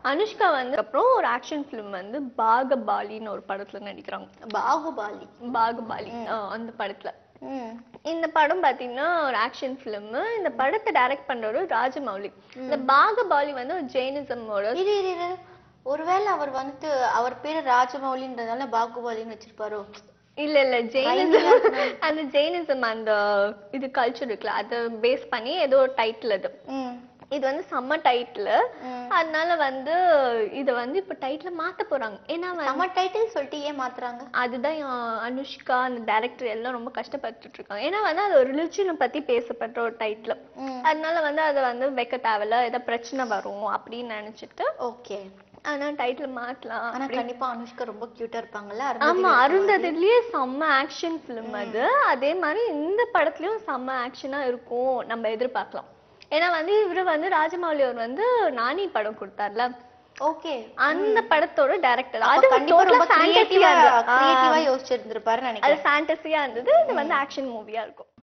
அனுஷ்கா வந்து அப்புறம் ஒரு ஆக்ஷன் ஃபிலிம் வந்து பாகபாலின்னு ஒரு படத்துல நடிக்கிறாங்க பாகுபாலி பாகுபாலி ஆஹ் அந்த படத்துல ம் இந்த படம் பாத்தீங்கன்னா ஒரு ஆக்ஷன் ஃபிலிம் இந்த படத்தை டைரக்ட் பண்றவர் ராஜமௌலி இந்த பாகபாலி வந்து ஒரு ஜெயினிசமோட இரு இரு இரு ஒருவேளை அவர் வந்துட்டு அவர் பேரு ராஜமௌலின்றதால பாகுபாலின்னு வச்சிருப்பாரோ இல்ல இல்ல ஜெயினிசம் அந்த ஜெயினிசம் அந்த இது கல்ச்சர் இருக்குல்ல அதை பேஸ் பண்ணி ஏதோ ஒரு டைட்டில் அது ம் இது வந்து செம்ம டைட்டில் ம். அதனால வந்து இத வந்து இப்ப டைட்டில் மாத்த போறாங்க ஏன்னா வந்து நம்ம டைட்டில் சொல்லிட்டு ஏன் மாத்துறாங்க அதுதான் அஹ், அனுஷ்கா அந்த டைரக்டர் எல்லாம் ரொம்ப கஷ்டப்பட்டுட்டு இருக்காங்க ஏன்னா வந்து அது ஒரு ரிலிஜனை பத்தி பேசப்பட்ட ஒரு டைட்டில் ம் அதனால வந்து அதை வந்து வைக்க தேவையில்ல ஏதோ பிரச்சனை வரும் அப்படின்னு நினைச்சிட்டு ஓகே அதனால டைட்டில் மாத்தலாம் ஆனா கண்டிப்பா அனுஷ்கா ரொம்ப கியூட்டா இருப்பாங்கல்ல ஆமா அருந்ததி அருந்ததிலேயே செம்ம ஆக்ஷன் ஃபிலிம் அது அதே மாதிரி இந்த படத்துலயும் செம்ம ஆக்ஷனா இருக்கும் நம்ம எதிர்பார்க்கலாம் ஏன்னா வந்து இவரு வந்து ராஜமௌலி அவர் வந்து நானி படம் கொடுத்தார்ல ஓகே அந்த படத்தோட டைரக்டர் அது அது கண்டிப்பா டோட்டலா ரொம்ப ஃபேண்டசியா கிரியேட்டிவா கிரியேட்டிவா யோசிச்சிருந்திருப்பாரு அது நினைக்கிறேன் ஃபேண்டசியா இருந்தது இது வந்து ஆக்ஷன் மூவியா இருக்கும்